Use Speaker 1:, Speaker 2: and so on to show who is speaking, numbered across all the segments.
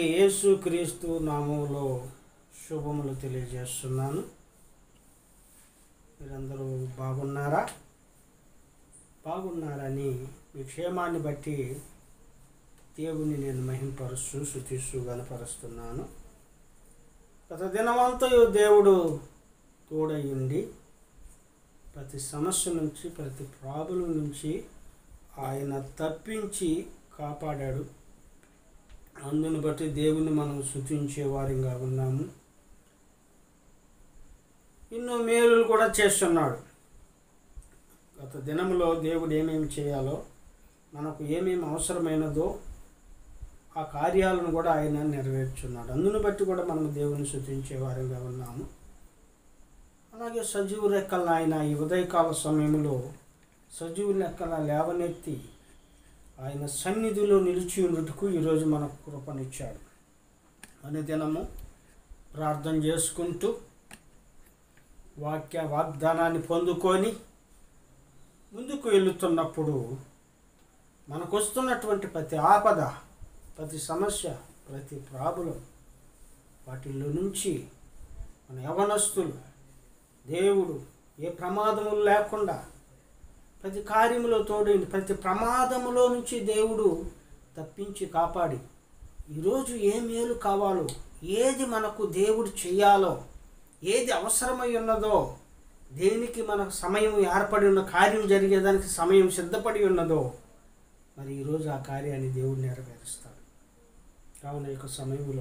Speaker 1: యేసుక్రీస్తు నామంలో శుభములు తెలియజేస్తున్నాను మీరందరూ బాగున్నారా బాగున్నారని మీ క్షేమాన్ని బట్టి దేవుని నేను మహింపరుస్తూ శుతిస్తూ గనపరుస్తున్నాను గత దినమంతయు దేవుడు తోడయ్యుండి ప్రతి సమస్య నుంచి ప్రతి ప్రాబ్లం నుంచి ఆయన తప్పించి కాపాడాడు అందుని బట్టి దేవుని మనం శుతించే వారిగా ఉన్నాము ఎన్నో మేలులు కూడా చేస్తున్నాడు గత దినంలో దేవుడు ఏమేమి చేయాలో మనకు ఏమేమి అవసరమైనదో ఆ కార్యాలను కూడా ఆయన నెరవేర్చున్నాడు అందుని బట్టి కూడా మనం దేవుని శుతించే వారిగా ఉన్నాము అలాగే సజీవ రెక్కలను ఆయన ఈ ఉదయకాల సమయంలో సజీవ లెక్కల లేవనెత్తి ఆయన సన్నిధిలో నిలిచి ఉన్నట్టుకు ఈరోజు మనకు కృపనిచ్చాడు అనే దినము ప్రార్థన చేసుకుంటూ వాక్య వాగ్దానాన్ని పొందుకొని ముందుకు వెళుతున్నప్పుడు మనకు వస్తున్నటువంటి ప్రతి ఆపద ప్రతి సమస్య ప్రతి ప్రాబ్లం వాటిల్లో నుంచి మన యవనస్తులు దేవుడు ఏ ప్రమాదములు లేకుండా ప్రతి కార్యములో తోడైంది ప్రతి ప్రమాదములో నుంచి దేవుడు తప్పించి కాపాడి ఈరోజు ఏ మేలు కావాలో ఏది మనకు దేవుడు చెయ్యాలో ఏది అవసరమై ఉన్నదో దేనికి మనకు సమయం ఏర్పడి ఉన్న కార్యం జరిగేదానికి సమయం సిద్ధపడి ఉన్నదో మరి ఈరోజు ఆ కార్యాన్ని దేవుడు నెరవేరుస్తాడు కావున ఈ యొక్క సమయంలో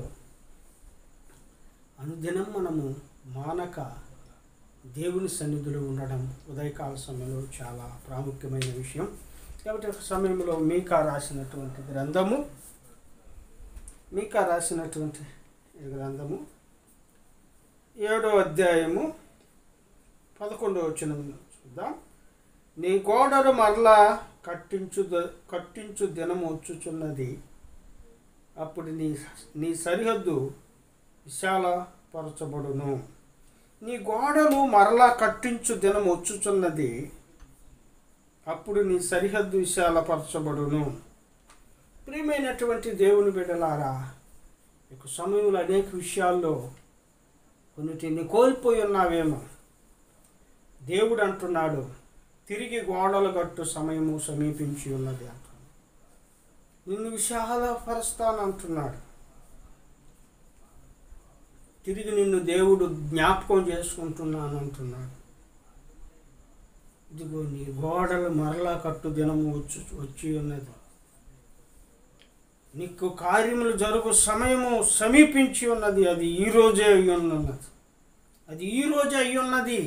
Speaker 1: అనుదినం మనము మానక దేవుని సన్నిధిలో ఉండడం ఉదయకాల సమయంలో చాలా ప్రాముఖ్యమైన విషయం కాబట్టి ఒక సమయంలో మీకా రాసినటువంటి గ్రంథము మీకా రాసినటువంటి ఈ గ్రంథము ఏడో అధ్యాయము పదకొండో వచ్చిన చూద్దాం నీ గోడలు మరలా కట్టించు ద- కట్టించు దినము వచ్చుచున్నది అప్పుడు నీ నీ సరిహద్దు విశాలపరచబడును నీ గోడలు మరలా కట్టించు దినం వచ్చుచున్నది అప్పుడు నీ సరిహద్దు విశాలపరచబడును ప్రియమైనటువంటి దేవుని బిడ్డలారా ఇక సమయంలో అనేక విషయాల్లో కొన్నిటిని కోల్పోయి ఉన్నావేమో దేవుడు అంటున్నాడు తిరిగి గోడలు గట్టు సమయము సమీపించి ఉన్నది అంటున్నాడు నిన్ను విశాలపరుస్తాను అంటున్నాడు తిరిగి నిన్ను దేవుడు జ్ఞాపకం చేసుకుంటున్నాను అంటున్నాడు ఇదిగో నీ గోడలు మరలా కట్టు దినము వచ్చి వచ్చి ఉన్నది నీకు కార్యములు జరుగు సమయము సమీపించి ఉన్నది అది ఈ రోజే అయి ఉన్నది అది ఈ రోజే అయి ఉన్నది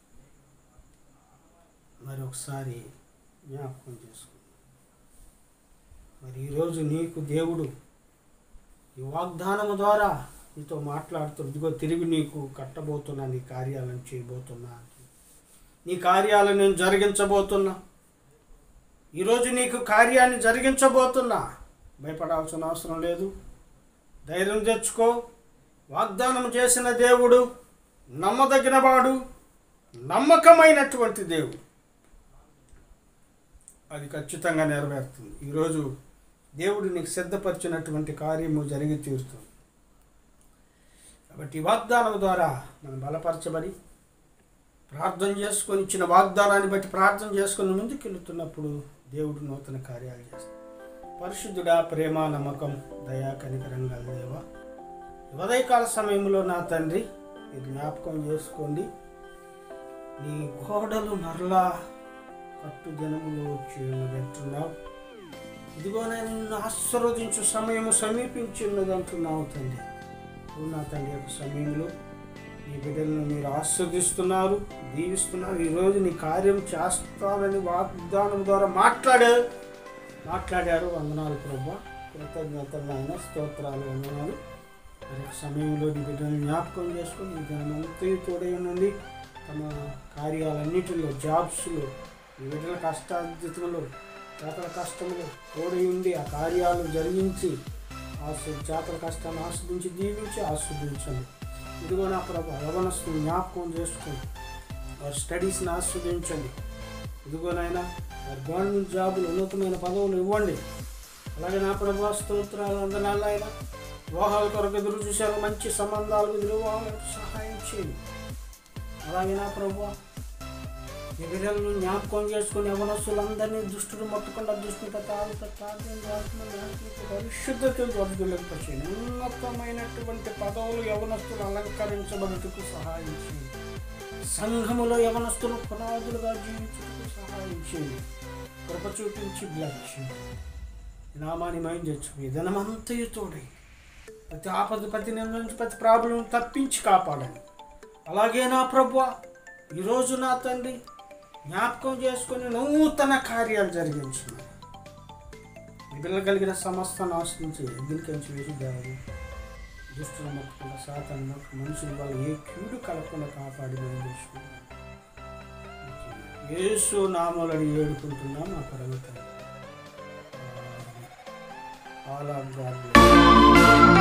Speaker 1: మరి ఒకసారి జ్ఞాపకం చేసుకో మరి ఈరోజు నీకు దేవుడు ఈ వాగ్దానము ద్వారా నీతో మాట్లాడుతూ ఇదిగో తిరిగి నీకు కట్టబోతున్నా నీ కార్యాలను చేయబోతున్నా నీ కార్యాలను నేను జరిగించబోతున్నా ఈరోజు నీకు కార్యాన్ని జరిగించబోతున్నా భయపడాల్సిన అవసరం లేదు ధైర్యం తెచ్చుకో వాగ్దానం చేసిన దేవుడు నమ్మదగిన వాడు నమ్మకమైనటువంటి దేవుడు అది ఖచ్చితంగా నెరవేరుతుంది ఈరోజు దేవుడు నీకు సిద్ధపరిచినటువంటి కార్యము జరిగి తీరుతుంది కాబట్టి ఈ వాగ్దానం ద్వారా మనం బలపరచబడి ప్రార్థన చేసుకొని ఇచ్చిన వాగ్దానాన్ని బట్టి ప్రార్థన చేసుకొని ముందుకు వెళుతున్నప్పుడు దేవుడు నూతన కార్యాలు చేస్తాడు పరిశుద్ధుడా ప్రేమ నమ్మకం దయా కనికరంగా దేవ ఉదయకాల సమయంలో నా తండ్రి మీరు జ్ఞాపకం చేసుకోండి నీ గోడలు మరలా కట్టు దినములు వచ్చి ఉన్నదంటున్నావు ఇదిగో నేను నిన్ను ఆశీర్వదించు సమయము సమీపించి ఉన్నది అంటున్నావు తండ్రి నువ్వు నా తండ్రి యొక్క సమయంలో నీ బిడ్డలను మీరు ఆస్వాదిస్తున్నారు దీవిస్తున్నారు ఈరోజు నీ కార్యం చేస్తానని వాగ్దానం ద్వారా మాట్లాడారు మాట్లాడారు వందనాలు ప్రభా కృతజ్ఞతలు నాయన స్తోత్రాలు వందనాలు మరి యొక్క సమయంలో నీ బిడ్డలను జ్ఞాపకం చేసుకొని నీ దినమంతా తోడే నుండి తమ కార్యాలన్నిటిలో జాబ్స్లో ఈ బిడ్డల కష్టార్జితంలో చేతల కష్టంలో తోడై ఉండి ఆ కార్యాలు జరిగించి ఆస్వ చేతల కష్టాన్ని ఆస్వాదించి దీవించి ఆస్వాదించండి ఇదిగో నా ప్రభు యవనస్తుని జ్ఞాపకం చేసుకొని వారి స్టడీస్ని ఆస్వాదించండి ఇదిగోనైనా వారి గవర్నమెంట్ జాబులు ఉన్నతమైన పదవులు ఇవ్వండి అలాగే నా ప్రభు స్తోత్రాలు అందనాలు ఆయన వివాహాల కొరకు ఎదురు చూశారు మంచి సంబంధాలు ఎదురు వాళ్ళకు సహాయం చేయండి అలాగే నా ప్రభు ఈ బిడ్డలను జ్ఞాపకం చేసుకుని యవనస్తులందరినీ దుష్టుడు మొత్తకుండా దుష్టుత తాగుత పరిశుద్ధత వర్గులపరిచేయండి ఉన్నతమైనటువంటి పదవులు యవనస్తులు అలంకరించబడుటకు సహాయం చేయండి సంఘములో యవనస్తులు పునాదులుగా జీవించుటకు సహాయం చేయండి కృప చూపించి బ్లడ్ చేయండి ఈ నామాన్ని మైండ్ తెచ్చు ఈ దినమంతయు తోడై ప్రతి ఆపద ప్రతి నుంచి ప్రతి ప్రాబ్లం తప్పించి కాపాడండి అలాగే నా ప్రభు ఈరోజు నా తండ్రి జ్ఞాపకం చేసుకొని నూతన కార్యాలు జరిగించిన మీ పిల్లలు కలిగిన సమస్త నాశించి ఎగ్గిలికించి వేసి దేవరు దుష్టుల మొక్కకుండా సాతాను మొక్క మనుషులు వాళ్ళు ఏ కీడు కలగకుండా కాపాడి మనం చేసుకున్నాం యేసు నామలని ఏడుకుంటున్నాం నా పరమ తండ్రి. ఆమెన్. All are God